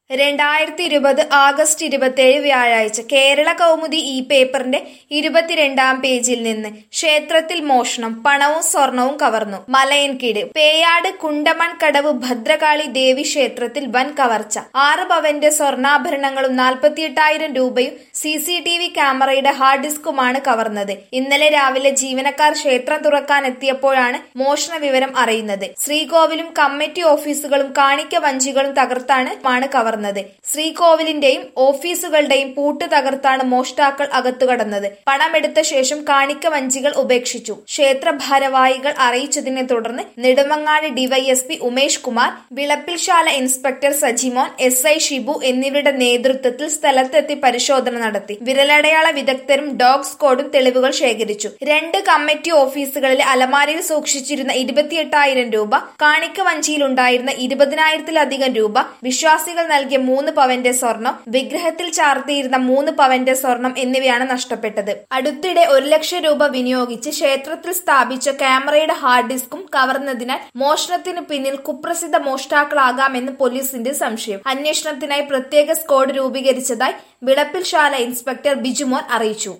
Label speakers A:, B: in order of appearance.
A: രണ്ടായിരത്തി ഇരുപത് ആഗസ്റ്റ് ഇരുപത്തിയേഴ് വ്യാഴാഴ്ച കേരള കൗമുദി ഈ പേപ്പറിന്റെ ഇരുപത്തിരണ്ടാം പേജിൽ നിന്ന് ക്ഷേത്രത്തിൽ മോഷണം പണവും സ്വർണവും കവർന്നു മലയൻകീട് പേയാട് കുണ്ടമൺ കടവ് ഭദ്രകാളി ദേവി ക്ഷേത്രത്തിൽ വൻ കവർച്ച ആറ് പവന്റെ സ്വർണ്ണാഭരണങ്ങളും നാൽപ്പത്തിയെട്ടായിരം രൂപയും സി സി ടി വി ക്യാമറയുടെ ഹാർഡ് ഡിസ്കുമാണ് കവർന്നത് ഇന്നലെ രാവിലെ ജീവനക്കാർ ക്ഷേത്രം തുറക്കാൻ എത്തിയപ്പോഴാണ് മോഷണ വിവരം അറിയുന്നത് ശ്രീകോവിലും കമ്മിറ്റി ഓഫീസുകളും കാണിക്ക വഞ്ചികളും തകർത്താണ് ആണ് കവർന്നത് ശ്രീകോവിലിന്റെയും ഓഫീസുകളുടെയും പൂട്ട് തകർത്താണ് മോഷ്ടാക്കൾ അകത്തുകടന്നത് പണമെടുത്ത ശേഷം കാണിക്ക വഞ്ചികൾ ഉപേക്ഷിച്ചു ക്ഷേത്ര ഭാരവാഹികൾ അറിയിച്ചതിനെ തുടർന്ന് Nedumangad DYSP Umesh Kumar Vilappilsala inspector Sajimon S I Shibu എന്നിവരുടെ നേതൃത്വത്തിൽ സ്ഥലത്തെത്തി പരിശോധന നടത്തി വിരലടയാള വിദഗ്ധരും ഡോഗ് സ്ക്വാഡും തെളിവുകൾ ശേഖരിച്ചു രണ്ട് കമ്മിറ്റി ഓഫീസുകളിലെ അലമാരയിൽ സൂക്ഷിച്ചിരുന്ന ഇരുപത്തിയെട്ടായിരം രൂപ കാണിക്ക വഞ്ചിയിലുണ്ടായിരുന്ന ഇരുപതിനായിരത്തിലധികം രൂപ വിശ്വാസികൾ നൽകിയ മൂന്ന് പവന്റെ സ്വർണം വിഗ്രഹത്തിൽ ചാർത്തിയിരുന്ന മൂന്ന് പവന്റെ സ്വർണം എന്നിവയാണ് നഷ്ടപ്പെട്ടത് അടുത്തിടെ ഒരു ലക്ഷം രൂപ വിനിയോഗിച്ച് ക്ഷേത്രത്തിൽ സ്ഥാപിച്ച ക്യാമറയുടെ ഹാർഡ് ഡിസ്കും കവർന്നതിനാൽ മോഷണത്തിന് പിന്നിൽ കുപ്രസിദ്ധ മോഷ്ടാക്കളാകാമെന്ന് പോലീസിന്റെ സംശയം അന്വേഷണത്തിനായി പ്രത്യേക സ്ക്വാഡ് രൂപീകരിച്ചതായി വിളപ്പിൽശാല ഇൻസ്പെക്ടർ ബിജുമോൻ അറിയിച്ചു